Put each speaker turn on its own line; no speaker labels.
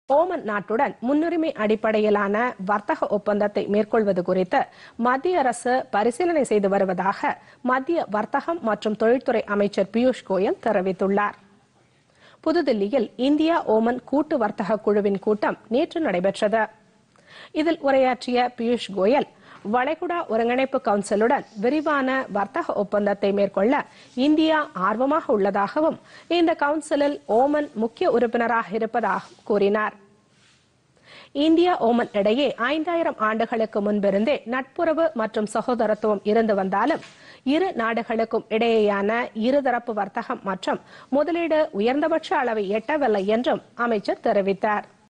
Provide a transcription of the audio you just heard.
Oman நாட்டுடன் முன்னுரிமை அடிப்படையிலான வர்த்தக ஒப்பந்தத்தை மேற்கொள்வது குறித்து மத்திய அரசு பரிசீலனை செய்து வருவதாக மத்திய வர்த்தகம் மற்றும் தொழில்துறை அமைச்சர் பியூஷ் கோயல் தெரிவித்துள்ளார் புதுதில்லியில் இந்தியா ஓமன் கூட்டு வர்த்தக குழுவின் கூட்டம் நேற்று நடைபெற்றது இதில் உரையாற்றிய பியூஷ் கோயல் வளைகுடா ஒருங்கிணைப்பு கவுன்சிலுடன் விரிவான வர்த்தக ஒப்பந்தத்தை மேற்கொள்ள இந்தியா ஆர்வமாக உள்ளதாகவும் இந்த கவுன்சிலில் ஓமன் முக்கிய உறுப்பினராக இருப்பதாகவும் கூறினார் இந்தியா ஓமன் இடையே ஐந்தாயிரம் ஆண்டுகளுக்கு முன்பிருந்தே நட்புறவு மற்றும் சகோதரத்துவம் இருந்து வந்தாலும் இரு நாடுகளுக்கும் இடையேயான இருதரப்பு வர்த்தகம் மற்றும் முதலீடு உயர்ந்தபட்ச அளவை எட்டவில்லை என்றும் அமைச்சர் தெரிவித்தார்